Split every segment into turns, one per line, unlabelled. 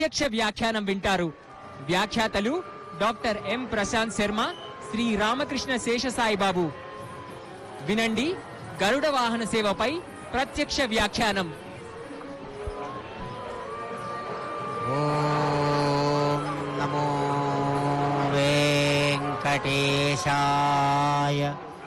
ప్రత్యక్ష వ్యాఖ్యానం వింటారు వ్యాఖ్యాతలు డాక్టర్ ఎం ప్రశాంత్ శర్మ శ్రీ రామకృష్ణ శేషసాయిబాబు వినండి గరుడ వాహన సేవపై ప్రత్యక్ష వ్యాఖ్యానం
ఓం నమో వెంకటేశాయ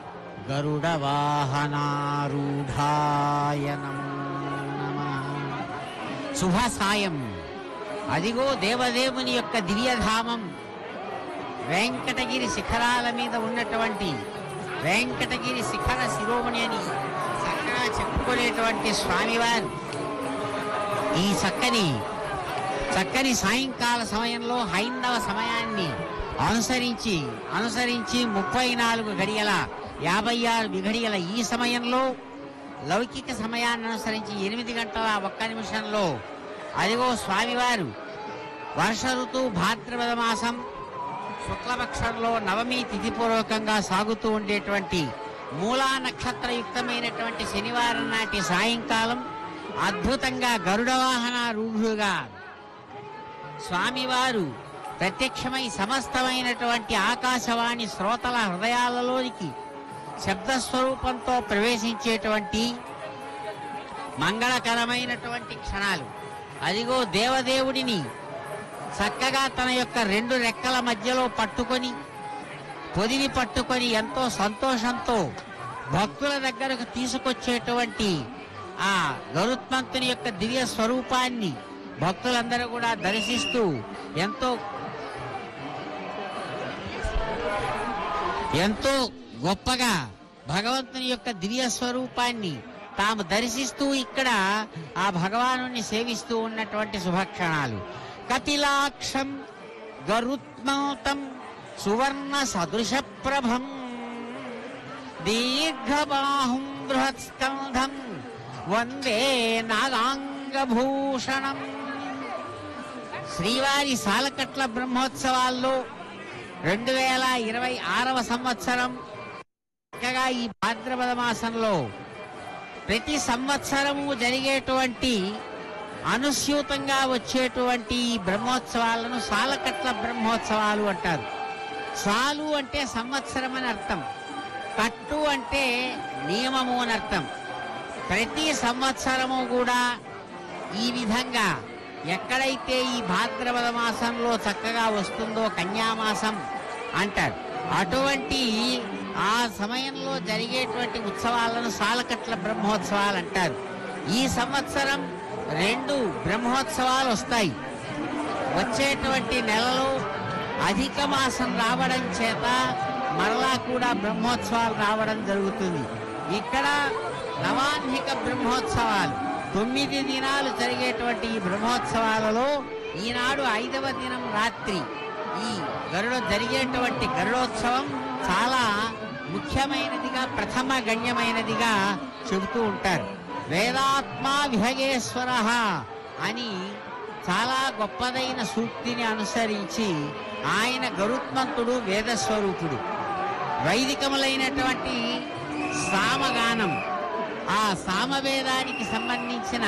గరుడవాహనారూఢాయ నమో నమః శుభ సాయం అదిగో దేవదేవుని యొక్క దివ్యధామం వెంకటగిరి శిఖరాల మీద ఉన్నటువంటి వెంకటగిరి శిఖర శిరోమణి అని చక్కగా చెప్పుకునేటువంటి స్వామివారు ఈ చక్కని చక్కని సాయంకాల సమయంలో హైందవ సమయాన్ని అనుసరించి అనుసరించి ముప్పై నాలుగు గడియల యాభై ఆరు విఘడియల ఈ సమయంలో లౌకిక సమయాన్ని అనుసరించి ఎనిమిది గంటల ఒక్క నిమిషంలో అదిగో స్వామివారు వర్ష ఋతువు భాద్రపద మాసం శుక్లపక్షంలో నవమి తిథిపూర్వకంగా సాగుతూ ఉండేటువంటి మూలా నక్షత్రయుక్తమైనటువంటి శనివారం నాటి సాయంకాలం అద్భుతంగా గరుడ వాహన రూఢుగా స్వామివారు ప్రత్యక్షమై సమస్తమైనటువంటి ఆకాశవాణి శ్రోతల హృదయాలలోనికి శబ్దస్వరూపంతో ప్రవేశించేటువంటి మంగళకరమైనటువంటి క్షణాలు అదిగో దేవదేవుడిని చక్కగా తన యొక్క రెండు రెక్కల మధ్యలో పట్టుకొని పొదిని పట్టుకొని ఎంతో సంతోషంతో భక్తుల దగ్గరకు తీసుకొచ్చేటువంటి ఆ గరుత్మంతుని యొక్క దివ్య స్వరూపాన్ని భక్తులందరూ కూడా దర్శిస్తూ ఎంతో ఎంతో గొప్పగా భగవంతుని యొక్క దివ్య స్వరూపాన్ని తాము దర్శిస్తూ ఇక్కడ ఆ భగవాను సేవిస్తూ ఉన్నటువంటి శుభక్షణాలు కపిలాక్షం గరుత్మౌతం సువర్ణ సదృశ ప్రభం దీర్ఘబాహుం బృహత్స్కంధం వందే నాగాంగభూషణం శ్రీవారి సాలకట్ల బ్రహ్మోత్సవాల్లో రెండు వేల ఇరవై ఆరవ సంవత్సరం చక్కగా ఈ భాద్రపద మాసంలో ప్రతి సంవత్సరము జరిగేటువంటి అనుస్యూతంగా వచ్చేటువంటి ఈ బ్రహ్మోత్సవాలను సాలకట్ల బ్రహ్మోత్సవాలు అంటారు సాలు అంటే సంవత్సరం అని అర్థం కట్టు అంటే నియమము అని అర్థం ప్రతి సంవత్సరము కూడా ఈ విధంగా ఎక్కడైతే ఈ భాద్రపద మాసంలో చక్కగా వస్తుందో కన్యామాసం అంటారు అటువంటి ఆ సమయంలో జరిగేటువంటి ఉత్సవాలను సాలకట్ల బ్రహ్మోత్సవాలు అంటారు ఈ సంవత్సరం రెండు బ్రహ్మోత్సవాలు వస్తాయి వచ్చేటువంటి నెలలో అధిక మాసం రావడం చేత మరలా కూడా బ్రహ్మోత్సవాలు రావడం జరుగుతుంది ఇక్కడ నవాన్హిక బ్రహ్మోత్సవాలు తొమ్మిది దినాలు జరిగేటువంటి ఈ బ్రహ్మోత్సవాలలో ఈనాడు ఐదవ దినం రాత్రి ఈ గరుడ జరిగేటువంటి గరుడోత్సవం చాలా ముఖ్యమైనదిగా ప్రథమ గణ్యమైనదిగా చెబుతూ ఉంటారు వేదాత్మా విహగేశ్వర అని చాలా గొప్పదైన సూక్తిని అనుసరించి ఆయన గరుత్మంతుడు వేదస్వరూపుడు వైదికములైనటువంటి సామగానం ఆ సామవేదానికి సంబంధించిన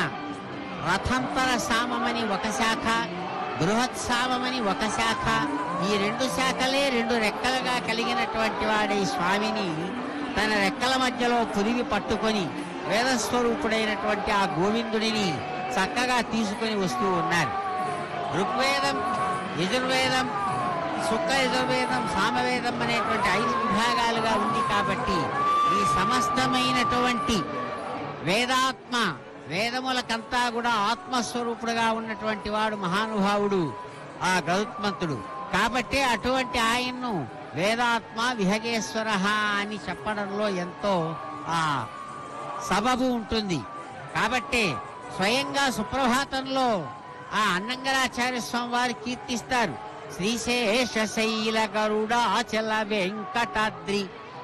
రథంతర సామమని ఒక శాఖ బృహత్ సామమని ఒక శాఖ ఈ రెండు శాఖలే రెండు రెక్కలుగా కలిగినటువంటి వాడే స్వామిని తన రెక్కల మధ్యలో పులివి పట్టుకొని వేదస్వరూపుడైనటువంటి ఆ గోవిందుడిని చక్కగా తీసుకొని వస్తూ ఉన్నారు ఋగ్వేదం యజుర్వేదం శుక్ల యజుర్వేదం సామవేదం అనేటువంటి ఐదు విభాగాలుగా ఉంది కాబట్టి ఈ సమస్తమైనటువంటి వేదాత్మ వేదములకంతా కూడా ఆత్మస్వరూపుడుగా ఉన్నటువంటి వాడు మహానుభావుడు ఆ గరుత్మంతుడు కాబట్టి అటువంటి ఆయన్ను వేదాత్మ విహగేశ్వర అని చెప్పడంలో ఎంతో ఆ సబబు ఉంటుంది కాబట్టి స్వయంగా సుప్రభాతంలో ఆ అన్నంగరాచార్య స్వామి వారు కీర్తిస్తారు శ్రీశేషశైల గరుడాచల వెంకటాద్రి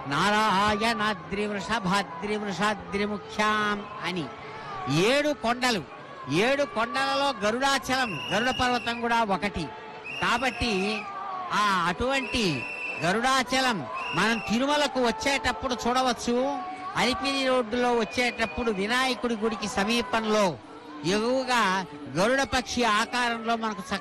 నారాయణాద్రి వృషభాద్రి వృషాద్రి ముఖ్యాం అని ఏడు కొండలు ఏడు కొండలలో గరుడాచలం గరుడ పర్వతం కూడా ఒకటి కాబట్టి ఆ అటువంటి గరుడాచలం మనం తిరుమలకు వచ్చేటప్పుడు చూడవచ్చు అలిపిరి రోడ్డులో వచ్చేటప్పుడు వినాయకుడి గుడికి సమీపంలో ఎగువగా గరుడ పక్షి ఆకారంలో మనకు చక్కగా